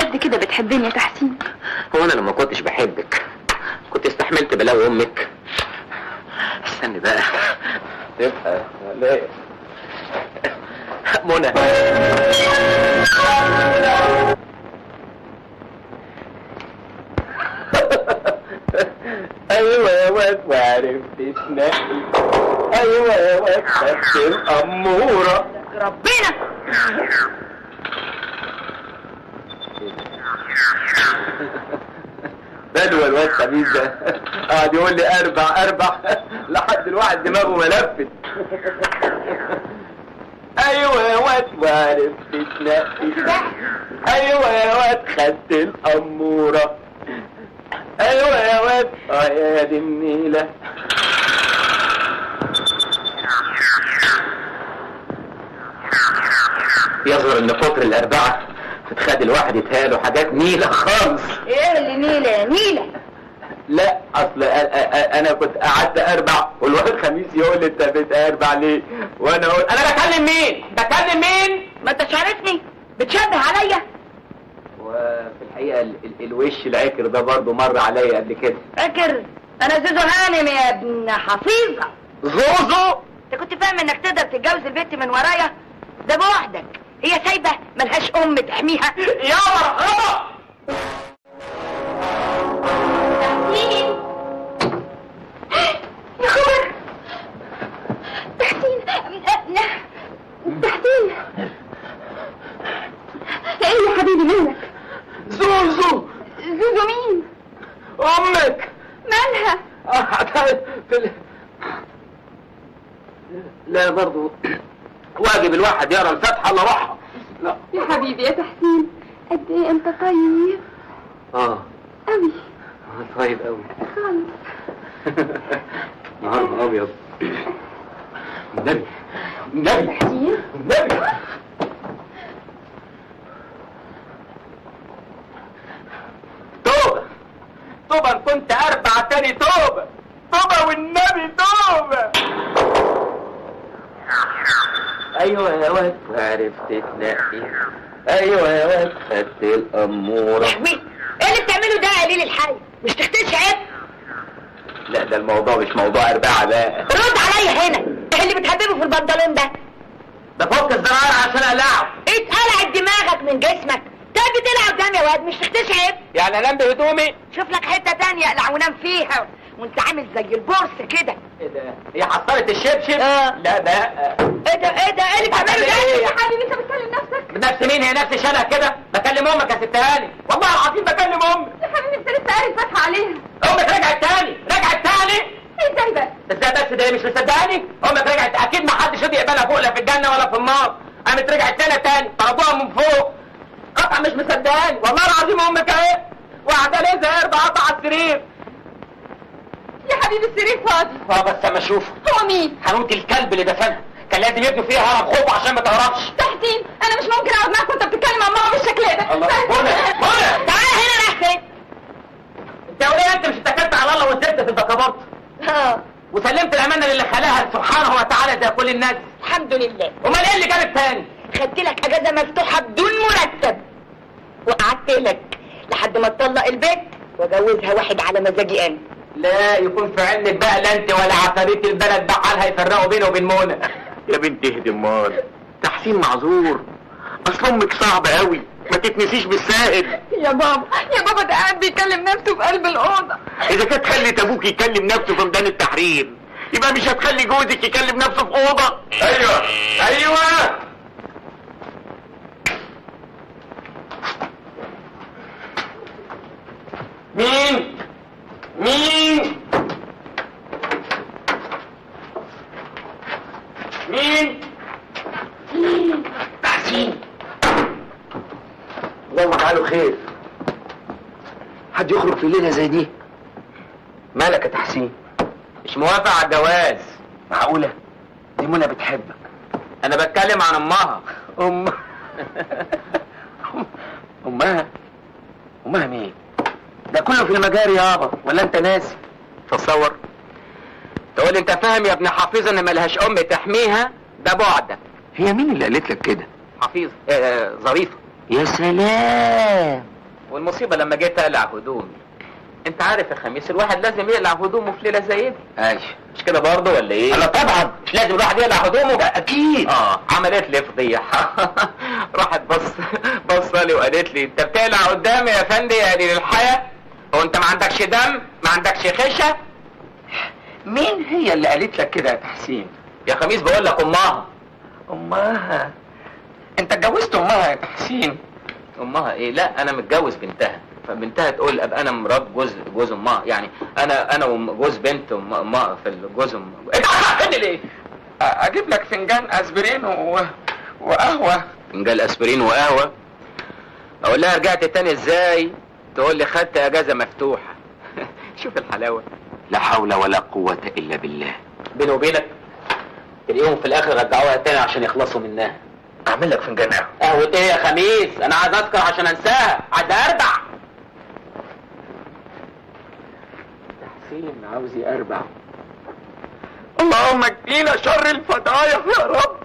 قد كده بتحبني يا تحسين هو انا لما كنتش بحبك كنت استحملت بلاوي امك استني بقى تبقى لا منى ايوه يا واد وعرفت تنقي ايوه يا واد خدت الاموره ربنا بدوى الواد خميس ده قاعد يقول لي اربع اربع لحد الواحد دماغه ملفت ايوه يا واد وعرفت تنقي ايوه يا واد خدت الاموره ايوه يا واد اه يا دي النيله يظهر ان كتر الاربعه بتخلي الواحد يتهيأله حاجات نيله خالص ايه اللي نيلة يا نيلة لا اصل أ- أ- انا كنت قعدت اربع والواد خميس يقول لي انت بتاربع ليه وانا اقول انا بكلم مين بكلم مين ما انتش عارفني بتشبه عليا وفي الحقيقه ال ال الوش العكر ده برضه مر عليا قبل كده فاكر انا زوزو هانم يا ابن حفيظة زوزو انت كنت فاهم انك تقدر تتجوز البنت من ورايا ده بوحدك هي سايبة ملهاش ام تحميها يا مرحبا تحسين يا خبر تحسين تحسين ايه يا حبيبي مالك زوزو زوزو مين امك مالها آه، في ال... لا برضه واجب الواحد يقرا الفاتحه الا روحها لا يا حبيبي يا تحسين قد ايه انت طيب اه قوي طيب قوي خالص نهار ابيض النبي النبي تحسين النبي توبة توبة إن كنت اربع تاني توبة توبة والنبي توبة ايوه يا واد عرفت تنقي ايوه يا واد خدت الاموره لهوي ايه اللي بتعمله ده يا قليل الحي مش تختلش عيب لا ده الموضوع مش موضوع اربعه بقى رد عليا هنا ايه اللي بتحببه في البنطلون ده ده فك الزراير عشان اقلعه اتقلع دماغك من جسمك تيجي تلعب قدام يا واد مش تختلش عيب يعني انام بهدومي شوف لك حته تانية اقلع ونام فيها وانت عامل زي البورس كده ايه ده هي حصلت الشبشب آه. لا ده ايه ده ايه ده ايه اللي بتعمله ده إيه يا حبيبي انت بتكلم نفسك نفس مين هي نفس شبه كده بكلم امك يا ست هاني والله العظيم بكلم امك يا حبيبي انت لسه قاري الفتحه عليها امك رجعت تاني رجعت تاني ازاي بس ازاي بس ده مش مصدقاني امك رجعت اكيد ما حدش راضي يقبلها فوق لا في الجنه ولا في النار قامت رجعت تاني تاني طردوها من فوق قطع مش مصدقاني والله العظيم امك اهي وقاعده ليه زي قرد قطع على السرير يا حبيبي السرير فاضي اه بس اما اشوف هو مين حنوت الكلب اللي دفنها كان لازم يبنوا فيها هرم خوف عشان ما تهربش تحسين انا مش ممكن اقعد معاك وانت بتتكلم عن ماما بالشكل ده الله منى منى تعالى هنا يا حسين انت يا وليه انت مش اتكلت على الله وسبت في البكابورت اه وسلمت الامانه للي خلاها سبحانه وتعالى زي كل الناس الحمد لله امال ايه اللي جابك تاني خدت لك اجازه مفتوحه بدون مرتب وقعدت لك لحد ما تطلق البيت واجوزها واحد على مزاجي انا لا يكون في علمك بقى لا انت ولا عفاريت البلد بقى حالها يفرقوا بينه وبين منى يا بنت اهدي امال تحسين معذور اصل امك صعبه قوي ما تتنسيش بالسائل يا بابا يا بابا ده قاعد بيكلم نفسه في قلب الاوضه اذا كانت خلت ابوك يكلم نفسه في ميدان التحرير يبقى مش هتخلي جوزك يكلم نفسه في اوضه ايوه ايوه مين مين مين تحسين اللهم اجعله خير حد يخرج في ليله زي دي مالك يا تحسين مش موافق على الجواز معقولة دي منى بتحبك انا بتكلم عن امها ام امها امها مين ده كله في المجاري يابا ولا انت ناسي تصور تقول لي انت فاهم يا ابن حفيظه ان ملهاش ام تحميها ده بعدك هي مين اللي قالت لك كده حفيظه آه ظريفه يا سلام والمصيبه لما جيت اقلع هدومي انت عارف يا خميس الواحد لازم يقلع هدومه في ليله زي دي ايوه مش كده برضه ولا ايه انا طبعا مش لازم الواحد يقلع هدومه اكيد اه عملت لي فضيحه راحت بص بص لي وقالت لي انت بتقلع قدامي يا فندي يا قليل الحياه هو انت ما عندكش دم ما عندكش خشه مين هي اللي قالت لك كده يا تحسين يا خميس بقول لك امها امها انت اتجوزت امها يا تحسين امها ايه لا انا متجوز بنتها فبنتها تقول ابقى انا مرات جوز جوز امها يعني انا انا وجوز بنت أم- امها في الجوز ام انت هتعقدني ليه؟ اجيب لك فنجان اسبرين و... وقهوه فنجان اسبرين وقهوه اقول لها رجعت تاني ازاي؟ تقول لي خدت اجازه مفتوحه شوف الحلاوه لا حول ولا قوه الا بالله بيني وبينك اليوم في الاخر رجعوها تاني عشان يخلصوا منها اعمل لك فنجان قهوه قهوة ايه يا خميس؟ انا عايز اذكر عشان انساها، عايز اربع تحسين عاوز اربع اللهم اكفينا شر الفضايح يا رب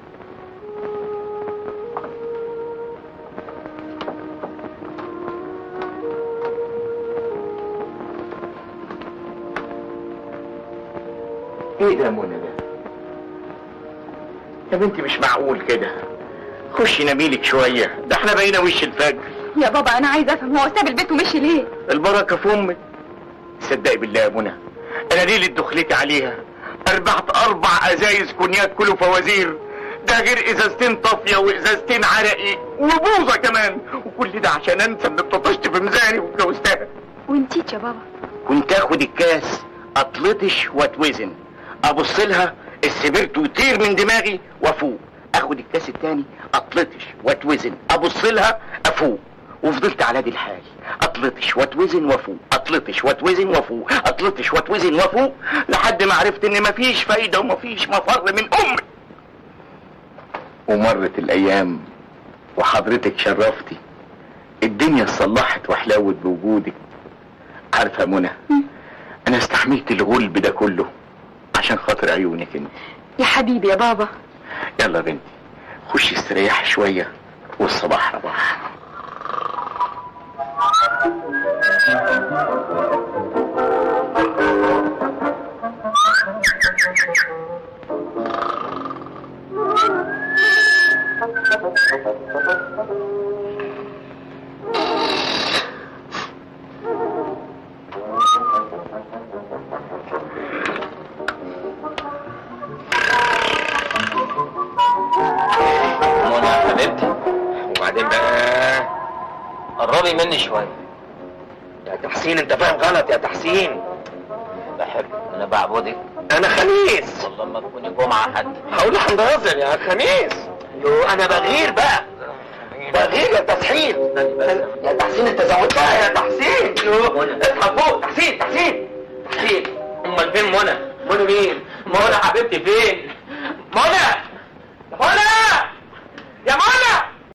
ايه ده يا منى ده يا بنتي مش معقول كده خشي نميلك شويه ده احنا بقينا وش الفجر يا بابا انا عايزه افهم هو ساب البيت ومشي ليه البركة في امك صدقي بالله يا منى انا ليلة دخلتي عليها اربعت اربع ازايز كونياك كله فوازير ده غير ازازتين طافية وازازتين عرقي وبوظة كمان وكل ده عشان انسى ان اتطشت في ميزاني واتجوزتها وانتيت يا بابا كنت اخد الكاس اطلطش واتوزن ابص لها السبرت يطير من دماغي وافوق اخد الكاس التاني اطلطش واتوزن ابص لها افوق وفضلت على دي الحال اطلطش واتوزن وافوق اطلطش واتوزن وافوق اطلطش واتوزن وافوق لحد ما عرفت ان مفيش فايده ومفيش مفر من امي ومرت الايام وحضرتك شرفتي الدنيا اتصلحت وحلاوت بوجودك عارفه يا منى انا استحملت الغلب ده كله عشان خاطر عيونك انت يا حبيبي يا بابا يلا يا بنتي خشي استريحي شويه والصباح رباح منى يا حبيبتي وبعدين بقى قربي مني شويه يا تحسين انت فاهم غلط يا تحسين بحب انا بعبدك انا خميس والله ما تكوني جمعه حد هقول لحضرتك يا خميس يو انا بغير بقى بغير يا تحسين يا تحسين انت زودتها يا تحسين يو اصحى فوق تحسين تحسين تحسين امال فين منى؟ منى مين؟ منى حبيبتي فين؟ منى